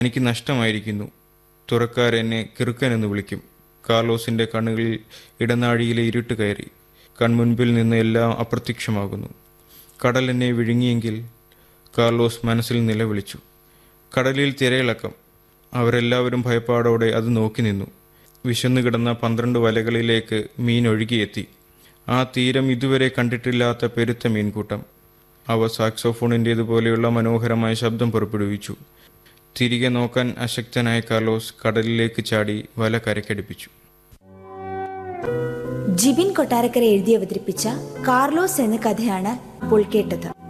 എനിക്ക് നഷ്ടമായിരിക്കുന്നു തുറക്കാരെന്നെ കിറുക്കനെന്ന് വിളിക്കും കാർലോസിന്റെ കണ്ണുകളിൽ ഇടനാഴിയിലെ ഇരുട്ട് കയറി കൺമുൻപിൽ നിന്ന് എല്ലാം അപ്രത്യക്ഷമാകുന്നു കടൽ എന്നെ വിഴുങ്ങിയെങ്കിൽ കാർലോസ് മനസ്സിൽ നിലവിളിച്ചു കടലിൽ തിരയിളക്കം അവരെല്ലാവരും ഭയപ്പാടോടെ അത് നോക്കി നിന്നു വിശന്നു കിടന്ന പന്ത്രണ്ട് വലകളിലേക്ക് മീൻ ഒഴുകിയെത്തി ആ തീരം ഇതുവരെ കണ്ടിട്ടില്ലാത്ത പെരുത്ത മീൻകൂട്ടം അവ സാക്സോഫോണിൻ്റേതുപോലെയുള്ള മനോഹരമായ ശബ്ദം പുറപ്പെടുവിച്ചു തിരികെ നോക്കാൻ അശക്തനായ കാർലോസ് കടലിലേക്ക് ചാടി വല കരക്കടിപ്പിച്ചു ജിബിൻ കൊട്ടാരക്കര എഴുതി അവതരിപ്പിച്ച കാർലോസ് എന്ന കഥയാണ് ഇപ്പോൾ കേട്ടത്